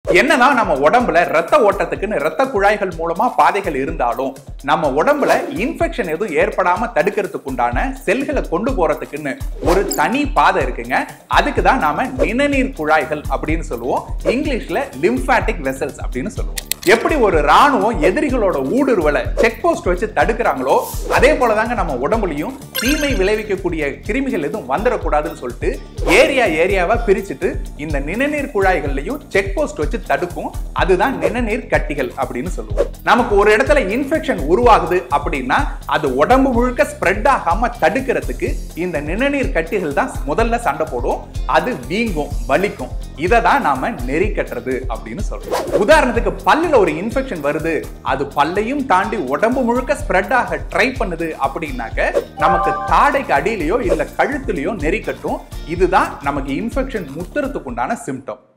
என்னதான் நம்ம உடம்புல ரத்த ஓட்டத்துக்குன்னு ரத்த குழாய்கள் மூலமா பாதைகள் இருந்தாலும் நம்ம உடம்புல இன்ஃபெக்ஷன் எதுவும் ஏற்படாம தடுக்கிறதுக்கு உண்டான செல்களை கொண்டு போறதுக்குன்னு ஒரு தனி பாதை இருக்குங்க அதுக்கு தான் நாம நிணநீர் குழாய்கள் அப்படின்னு சொல்லுவோம் இங்கிலீஷ்ல லிம்பாட்டிக் வெசல்ஸ் அப்படின்னு சொல்லுவோம் எப்படி ஒரு ராணுவம் எதிரிகளோட ஊடுருவலை செக் போஸ்ட் வச்சு தடுக்கிறாங்களோ அதே போலதாங்க நம்ம உடம்புலயும் தீமை விளைவிக்கக்கூடிய கிருமிகள் எதுவும் வந்துடக்கூடாதுன்னு சொல்லிட்டு ஏரியா ஏரியாவா பிரிச்சுட்டு இந்த நிணநீர் குழாய்கள்லயும் செக் போஸ்ட் வச்சு தடுக்கும் அதுதான் நிணநீர் கட்டிகள் அப்படின்னு சொல்லுவோம் நமக்கு ஒரு இடத்துல இன்ஃபெக்ஷன் உருவாகுது அப்படின்னா அது உடம்பு முழுக்க ஸ்ப்ரெட் ஆகாம தடுக்கிறதுக்கு இந்த நிணநீர் கட்டிகள் தான் முதல்ல சண்டை போடும் அது வீங்கும் வலிக்கும் இதை தான் நாம நெறி கட்டுறது அப்படின்னு சொல்றோம் உதாரணத்துக்கு பல்லுல ஒரு இன்ஃபெக்ஷன் வருது அது பல்லையும் தாண்டி உடம்பு முழுக்க ஸ்ப்ரெட் ஆக ட்ரை பண்ணுது அப்படின்னாக்க நமக்கு தாடைக்கு அடியிலையோ இல்ல கழுத்துலயோ நெறி கட்டும் இதுதான் நமக்கு இன்ஃபெக்ஷன் முத்துறதுக்கு உண்டான சிம்டம்